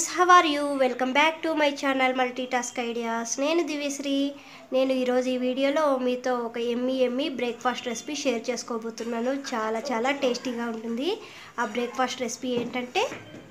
friends how are you welcome back to my channel multi task ideas నేను దివ్యశ్రీ నేను ఈరోజు ఈ వీడియోలో మీతో ఒక ఎమ్మి ఎమ్మి బ్రేక్ఫాస్ట్ రెసిపీ షేర్ చేసుకోబోతున్నాను చాలా చాలా టేస్టీగా ఉంటుంది ఆ బ్రేక్ఫాస్ట్ రెసిపీ ఏంటంటే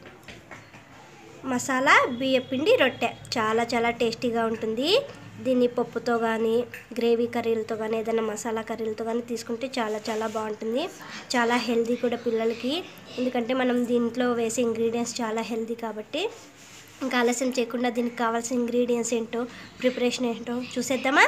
మసాలా బియ్యపిండి రొట్టె చాలా చాలా టేస్టీగా ఉంటుంది దీన్ని పప్పుతో కానీ గ్రేవీ కర్రీలతో కానీ ఏదైనా మసాలా కర్రీలతో కానీ తీసుకుంటే చాలా చాలా బాగుంటుంది చాలా హెల్దీ కూడా పిల్లలకి ఎందుకంటే మనం దీంట్లో వేసే ఇంగ్రీడియంట్స్ చాలా హెల్దీ కాబట్టి ఇంకా ఆలస్యం చేయకుండా దీనికి కావాల్సిన ఇంగ్రీడియంట్స్ ఏంటో ప్రిపరేషన్ ఏంటో చూసేద్దామా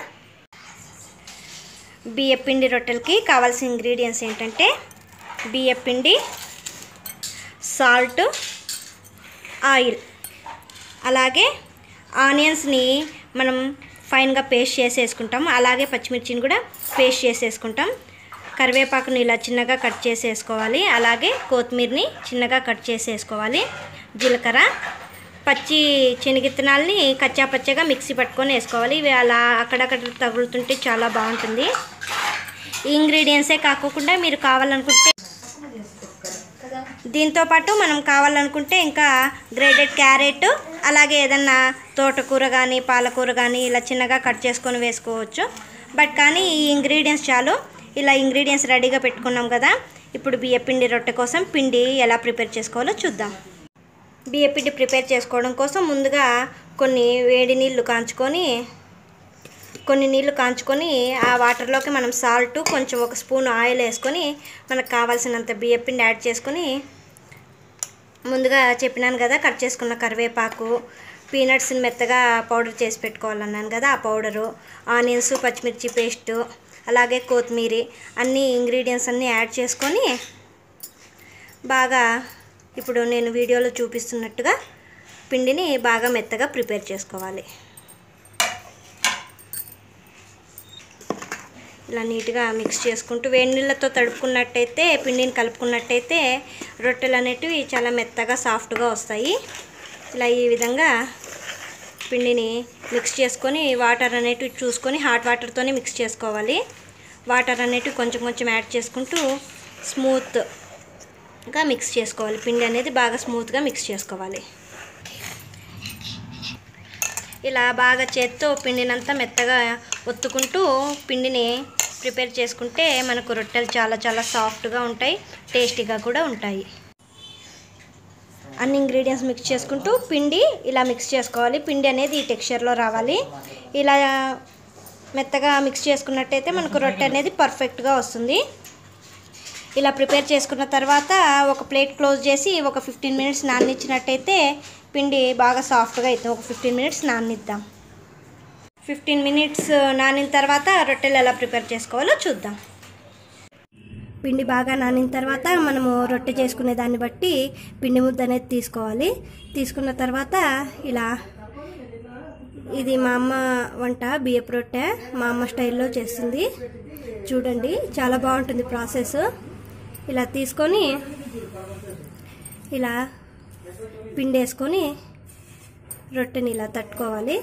బియ్యపిండి రొట్టెలకి కావాల్సిన ఇంగ్రీడియంట్స్ ఏంటంటే బియ్యపిండి సాల్ట్ ఆయిల్ అలాగే ఆనియన్స్ని మనం ఫైన్గా పేస్ట్ చేసేసుకుంటాం అలాగే పచ్చిమిర్చిని కూడా పేస్ట్ చేసేసుకుంటాం కరివేపాకుని ఇలా చిన్నగా కట్ చేసేసుకోవాలి అలాగే కొత్తిమీరని చిన్నగా కట్ చేసేసుకోవాలి జీలకర్ర పచ్చి శనగిత్తనాలని కచ్చా పచ్చగా మిక్సీ పట్టుకొని వేసుకోవాలి ఇవి అలా అక్కడక్కడ తగులుతుంటే చాలా బాగుంటుంది ఈ ఇంగ్రీడియంట్సే కాకుండా మీరు కావాలనుకుంటే దీంతో పాటు మనం కావాలనుకుంటే ఇంకా గ్రేటెడ్ క్యారెట్ అలాగే ఏదన్నా తోటకూర కానీ పాలకూర కానీ ఇలా చిన్నగా కట్ చేసుకొని వేసుకోవచ్చు బట్ కానీ ఈ ఇంగ్రీడియంట్స్ చాలు ఇలా ఇంగ్రీడియంట్స్ రెడీగా పెట్టుకున్నాం కదా ఇప్పుడు బియ్యపిండి రొట్టె కోసం పిండి ఎలా ప్రిపేర్ చేసుకోవాలో చూద్దాం బియ్యపిండి ప్రిపేర్ చేసుకోవడం కోసం ముందుగా కొన్ని వేడి నీళ్ళు కాంచుకొని కొన్ని నీళ్లు కాంచుకొని ఆ వాటర్లోకి మనం సాల్ట్ కొంచెం ఒక స్పూన్ ఆయిల్ వేసుకొని మనకు కావాల్సినంత బియ్యపిండి యాడ్ చేసుకొని ముందుగా చెప్పినాను కదా కట్ చేసుకున్న కరివేపాకు పీనట్స్ని మెత్తగా పౌడర్ చేసి పెట్టుకోవాలన్నాను కదా ఆ పౌడరు ఆనియన్స్ పచ్చిమిర్చి పేస్టు అలాగే కొత్తిమీర అన్ని ఇంగ్రీడియంట్స్ అన్నీ యాడ్ చేసుకొని బాగా ఇప్పుడు నేను వీడియోలో చూపిస్తున్నట్టుగా పిండిని బాగా మెత్తగా ప్రిపేర్ చేసుకోవాలి ఇలా నీట్గా మిక్స్ చేసుకుంటూ వేడి నీళ్ళతో తడుపుకున్నట్టయితే పిండిని కలుపుకున్నట్టయితే రొట్టెలు అనేటివి చాలా మెత్తగా సాఫ్ట్గా వస్తాయి ఇలా ఈ విధంగా పిండిని మిక్స్ చేసుకొని వాటర్ అనేటివి చూసుకొని హాట్ వాటర్తోనే మిక్స్ చేసుకోవాలి వాటర్ అనేటివి కొంచెం కొంచెం యాడ్ చేసుకుంటూ స్మూత్గా మిక్స్ చేసుకోవాలి పిండి అనేది బాగా స్మూత్గా మిక్స్ చేసుకోవాలి ఇలా బాగా చేత్తో పిండినంతా మెత్తగా ఒత్తుకుంటూ పిండిని ప్రిపేర్ చేసుకుంటే మనకు రొట్టెలు చాలా చాలా సాఫ్ట్గా ఉంటాయి టేస్టీగా కూడా ఉంటాయి అన్ని ఇంగ్రీడియంట్స్ మిక్స్ చేసుకుంటూ పిండి ఇలా మిక్స్ చేసుకోవాలి పిండి అనేది ఈ టెక్స్చర్లో రావాలి ఇలా మెత్తగా మిక్స్ చేసుకున్నట్టయితే మనకు రొట్టె అనేది పర్ఫెక్ట్గా వస్తుంది ఇలా ప్రిపేర్ చేసుకున్న తర్వాత ఒక ప్లేట్ క్లోజ్ చేసి ఒక ఫిఫ్టీన్ మినిట్స్ నాననిచ్చినట్టయితే పిండి బాగా సాఫ్ట్గా అవుతుంది ఒక ఫిఫ్టీన్ మినిట్స్ నాననిద్దాం ఫిఫ్టీన్ మినిట్స్ నానిన తర్వాత రొట్టెలు ఎలా ప్రిపేర్ చేసుకోవాలో చూద్దాం పిండి బాగా నానిన తర్వాత మనము రొట్టె చేసుకునే దాన్ని బట్టి పిండి ముద్ద అనేది తీసుకోవాలి తీసుకున్న తర్వాత ఇలా ఇది మా అమ్మ వంట బియ్యపు రొట్టె మా అమ్మ స్టైల్లో చేస్తుంది చూడండి చాలా బాగుంటుంది ప్రాసెస్ ఇలా తీసుకొని ఇలా పిండి వేసుకొని రొట్టెని ఇలా తట్టుకోవాలి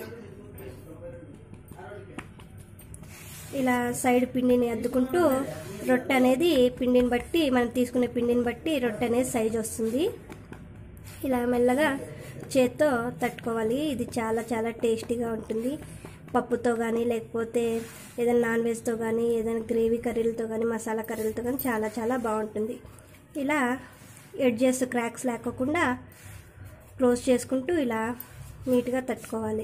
ఇలా సైడ్ పిండిని అద్దుకుంటూ రొట్టె అనేది పిండిని బట్టి మనం తీసుకునే పిండిని బట్టి రొట్టె అనేది సైజ్ వస్తుంది ఇలా మెల్లగా చేత్తో తట్టుకోవాలి ఇది చాలా చాలా టేస్టీగా ఉంటుంది పప్పుతో కానీ లేకపోతే ఏదైనా నాన్ వెజ్తో కానీ ఏదైనా గ్రేవీ కర్రీలతో కానీ మసాలా కర్రీలతో కానీ చాలా చాలా బాగుంటుంది ఇలా ఎడ్జెస్ క్రాక్స్ లేకోకుండా క్లోజ్ చేసుకుంటూ ఇలా నీట్గా తట్టుకోవాలి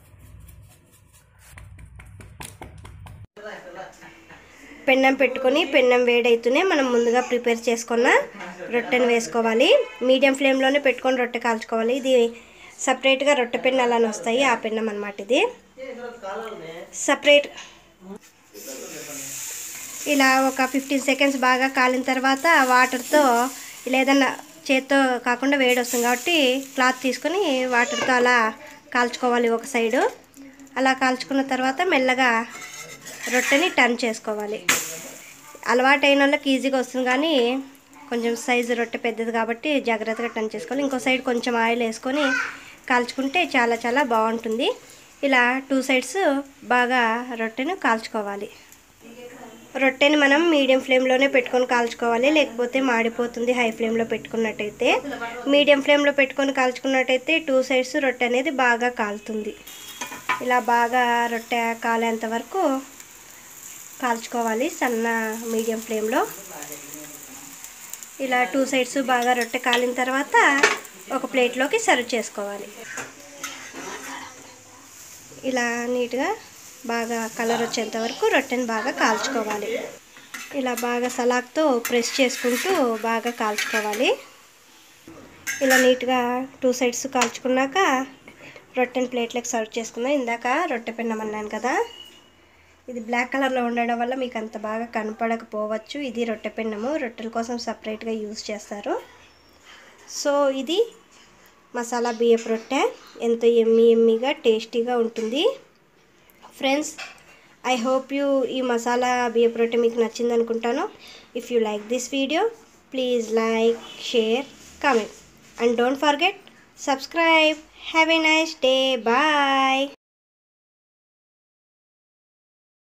పెన్నం పెట్టుకొని పెన్నం వేడైతూనే మనం ముందుగా ప్రిపేర్ చేసుకున్న రొట్టెను వేసుకోవాలి మీడియం ఫ్లేమ్లోనే పెట్టుకొని రొట్టె కాల్చుకోవాలి ఇది సపరేట్గా రొట్టె పెన్నాలని వస్తాయి ఆ పెన్నం అనమాట ఇది సపరేట్ ఇలా ఒక ఫిఫ్టీన్ సెకండ్స్ బాగా కాలిన తర్వాత వాటర్తో లేదన్నా చేత్తో కాకుండా వేడి వస్తుంది కాబట్టి క్లాత్ తీసుకొని వాటర్తో అలా కాల్చుకోవాలి ఒక సైడు అలా కాల్చుకున్న తర్వాత మెల్లగా రొట్టెని టర్న్ చేసుకోవాలి అలవాటు అయిన వాళ్ళకి ఈజీగా వస్తుంది కానీ కొంచెం సైజు రొట్టె పెద్దది కాబట్టి జాగ్రత్తగా టర్న్ చేసుకోవాలి ఇంకో సైడ్ కొంచెం ఆయిల్ వేసుకొని కాల్చుకుంటే చాలా చాలా బాగుంటుంది ఇలా టూ సైడ్స్ బాగా రొట్టెను కాల్చుకోవాలి రొట్టెని మనం మీడియం ఫ్లేమ్లోనే పెట్టుకొని కాల్చుకోవాలి లేకపోతే మాడిపోతుంది హై ఫ్లేమ్లో పెట్టుకున్నట్టయితే మీడియం ఫ్లేమ్లో పెట్టుకొని కాల్చుకున్నట్టయితే టూ సైడ్స్ రొట్టె అనేది బాగా కాలుతుంది ఇలా బాగా రొట్టె కాలేంత వరకు కాల్చుకోవాలి సన్న మీడియం ఫ్లేమ్లో ఇలా టూ సైడ్స్ బాగా రొట్టె కాలిన తర్వాత ఒక ప్లేట్లోకి సర్వ్ చేసుకోవాలి ఇలా నీట్గా బాగా కలర్ వచ్చేంత వరకు రొట్టెని బాగా కాల్చుకోవాలి ఇలా బాగా సలాక్తో ప్రెస్ చేసుకుంటూ బాగా కాల్చుకోవాలి ఇలా నీట్గా టూ సైడ్స్ కాల్చుకున్నాక రొట్టెని ప్లేట్లకు సర్వ్ చేసుకుందాం ఇందాక రొట్టె పెన్నం అన్నాను కదా ఇది బ్లాక్ కలర్లో ఉండడం వల్ల మీకు అంత బాగా కనపడకపోవచ్చు ఇది రొట్టె పెన్నము రొట్టెల కోసం సపరేట్గా యూజ్ చేస్తారు సో ఇది మసాలా బియ్యపు రొట్టె ఎంతో ఎమ్మి ఎమ్మిగా టేస్టీగా ఉంటుంది ఫ్రెండ్స్ ఐ హోప్ యూ ఈ మసాలా బియ్యపు రొట్టె మీకు నచ్చింది అనుకుంటాను if you like this video please like share comment and don't forget subscribe have a nice day bye